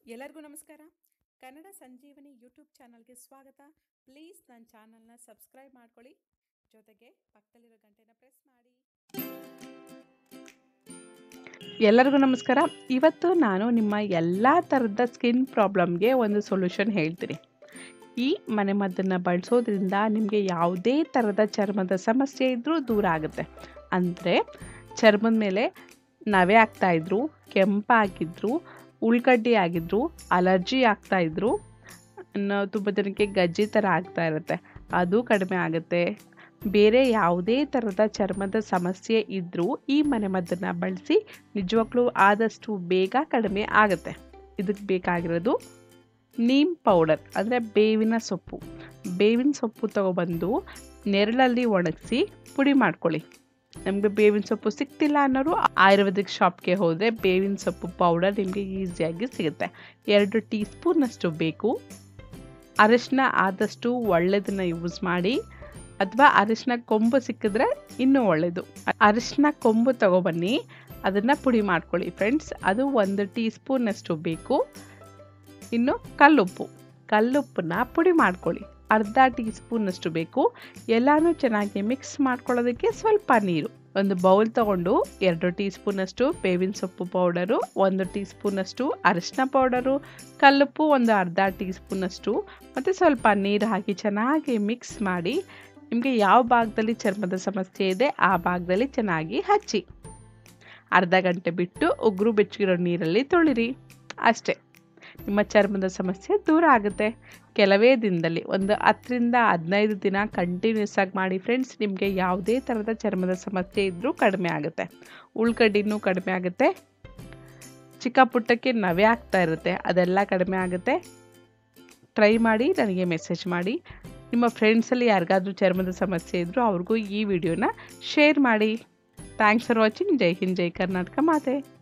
ಎಲ್ಲರಿಗೂ ನಮಸ್ಕಾರ ಕನ್ನಡ ಸಂಜೀವನಿ ಯೂಟ್ಯೂಬ್ ಚಾನಲ್ಗೆ ಸ್ವಾಗತ ಪ್ಲೀಸ್ ನನ್ನ ಚಾನಲ್ನ ಸಬ್ಸ್ಕ್ರೈಬ್ ಮಾಡ್ಕೊಳ್ಳಿ ಜೊತೆಗೆ ಪಕ್ಕದಲ್ಲಿರೋ ಗಂಟೆನ ಪ್ರೆಸ್ ಮಾಡಿ ಎಲ್ಲರಿಗೂ ನಮಸ್ಕಾರ ಇವತ್ತು ನಾನು ನಿಮ್ಮ ಎಲ್ಲ ಥರದ ಸ್ಕಿನ್ ಪ್ರಾಬ್ಲಮ್ಗೆ ಒಂದು ಸೊಲ್ಯೂಷನ್ ಹೇಳ್ತೀನಿ ಈ ಮನೆಮದ್ದನ್ನು ಬಳಸೋದ್ರಿಂದ ನಿಮಗೆ ಯಾವುದೇ ಥರದ ಚರ್ಮದ ಸಮಸ್ಯೆ ಇದ್ದರೂ ದೂರ ಆಗುತ್ತೆ ಅಂದರೆ ಚರ್ಮದ ಮೇಲೆ ನವೆ ಆಗ್ತಾಯಿದ್ರು ಕೆಂಪಾಗಿದ್ರು ಉಳ್ಕಡ್ಡಿ ಆಗಿದ್ರು ಅಲರ್ಜಿ ಆಗ್ತಾಯಿದ್ರು ಇನ್ನು ತುಂಬ ಜನಕ್ಕೆ ಗಜ್ಜಿ ಥರ ಆಗ್ತಾ ಇರುತ್ತೆ ಅದು ಕಡಿಮೆ ಆಗುತ್ತೆ ಬೇರೆ ಯಾವುದೇ ಥರದ ಚರ್ಮದ ಸಮಸ್ಯೆ ಇದ್ದರೂ ಈ ಮನೆಮದ್ದನ್ನು ಬಳಸಿ ನಿಜವಾಗ್ಲೂ ಆದಷ್ಟು ಬೇಗ ಕಡಿಮೆ ಆಗುತ್ತೆ ಇದಕ್ಕೆ ಬೇಕಾಗಿರೋದು ನೀಮ್ ಪೌಡರ್ ಅಂದರೆ ಬೇವಿನ ಸೊಪ್ಪು ಬೇವಿನ ಸೊಪ್ಪು ತಗೊಬಂದು ನೆರಳಲ್ಲಿ ಒಣಗಿಸಿ ಪುಡಿ ಮಾಡ್ಕೊಳ್ಳಿ ನಮಗೆ ಬೇವಿನ ಸೊಪ್ಪು ಸಿಗ್ತಿಲ್ಲ ಅನ್ನೋರು ಆಯುರ್ವೇದಿಕ್ ಶಾಪ್ಗೆ ಹೋದರೆ ಬೇವಿನ ಸೊಪ್ಪು ಪೌಡರ್ ನಿಮಗೆ ಈಸಿಯಾಗಿ ಸಿಗುತ್ತೆ ಎರಡು ಟೀ ಸ್ಪೂನಷ್ಟು ಬೇಕು ಅರಿಶಿನ ಆದಷ್ಟು ಒಳ್ಳೆಯದನ್ನು ಯೂಸ್ ಮಾಡಿ ಅಥವಾ ಅರಿಶಿನ ಕೊಂಬು ಸಿಕ್ಕಿದ್ರೆ ಇನ್ನೂ ಒಳ್ಳೆಯದು ಅರಿಶಿನ ಕೊಂಬು ತಗೊಬನ್ನಿ ಅದನ್ನು ಪುಡಿ ಮಾಡ್ಕೊಳ್ಳಿ ಫ್ರೆಂಡ್ಸ್ ಅದು ಒಂದು ಟೀ ಸ್ಪೂನಷ್ಟು ಬೇಕು ಇನ್ನು ಕಲ್ಲುಪ್ಪು ಕಲ್ಲುಪ್ಪನ್ನ ಪುಡಿ ಮಾಡ್ಕೊಳ್ಳಿ ಅರ್ಧ ಟೀ ಸ್ಪೂನಷ್ಟು ಬೇಕು ಎಲ್ಲನೂ ಚೆನ್ನಾಗಿ ಮಿಕ್ಸ್ ಮಾಡ್ಕೊಳ್ಳೋದಕ್ಕೆ ಸ್ವಲ್ಪ ನೀರು ಒಂದು ಬೌಲ್ ತಗೊಂಡು ಎರಡು ಟೀ ಸ್ಪೂನಷ್ಟು ಬೇವಿನ ಸೊಪ್ಪು ಪೌಡರು ಒಂದು ಟೀ ಸ್ಪೂನಷ್ಟು ಅರಿಶಿನ ಪೌಡರು ಕಲ್ಲುಪ್ಪು ಒಂದು ಅರ್ಧ ಟೀ ಸ್ಪೂನಷ್ಟು ಮತ್ತು ಸ್ವಲ್ಪ ನೀರು ಹಾಕಿ ಚೆನ್ನಾಗಿ ಮಿಕ್ಸ್ ಮಾಡಿ ನಿಮಗೆ ಯಾವ ಭಾಗದಲ್ಲಿ ಚರ್ಮದ ಸಮಸ್ಯೆ ಇದೆ ಆ ಭಾಗದಲ್ಲಿ ಚೆನ್ನಾಗಿ ಹಚ್ಚಿ ಅರ್ಧ ಗಂಟೆ ಬಿಟ್ಟು ಉಗುರು ಬೆಚ್ಚಗಿರೋ ನೀರಲ್ಲಿ ತೊಳಿರಿ ಅಷ್ಟೇ ನಿಮ್ಮ ಚರ್ಮದ ಸಮಸ್ಯೆ ದೂರ ಆಗುತ್ತೆ ಕೆಲವೇ ದಿನದಲ್ಲಿ ಒಂದು ಹತ್ತರಿಂದ ಹದಿನೈದು ದಿನ ಕಂಟಿನ್ಯೂಸ್ ಆಗಿ ಮಾಡಿ ಫ್ರೆಂಡ್ಸ್ ನಿಮಗೆ ಯಾವುದೇ ಥರದ ಚರ್ಮದ ಸಮಸ್ಯೆ ಇದ್ದರೂ ಕಡಿಮೆ ಆಗುತ್ತೆ ಉಳ್ಕಡ್ಡಿನೂ ಕಡಿಮೆ ಆಗುತ್ತೆ ಚಿಕ್ಕ ಪುಟ್ಟಕ್ಕೆ ನವೆ ಆಗ್ತಾ ಇರುತ್ತೆ ಅದೆಲ್ಲ ಕಡಿಮೆ ಆಗುತ್ತೆ ಟ್ರೈ ಮಾಡಿ ನನಗೆ ಮೆಸೇಜ್ ಮಾಡಿ ನಿಮ್ಮ ಫ್ರೆಂಡ್ಸಲ್ಲಿ ಯಾರಿಗಾದ್ರೂ ಚರ್ಮದ ಸಮಸ್ಯೆ ಇದ್ದರೂ ಅವ್ರಿಗೂ ಈ ವಿಡಿಯೋನ ಶೇರ್ ಮಾಡಿ ಥ್ಯಾಂಕ್ಸ್ ಫಾರ್ ವಾಚಿಂಗ್ ಜೈ ಹಿಂದ್ ಜೈ ಕರ್ನಾಟಕ ಮಾತೆ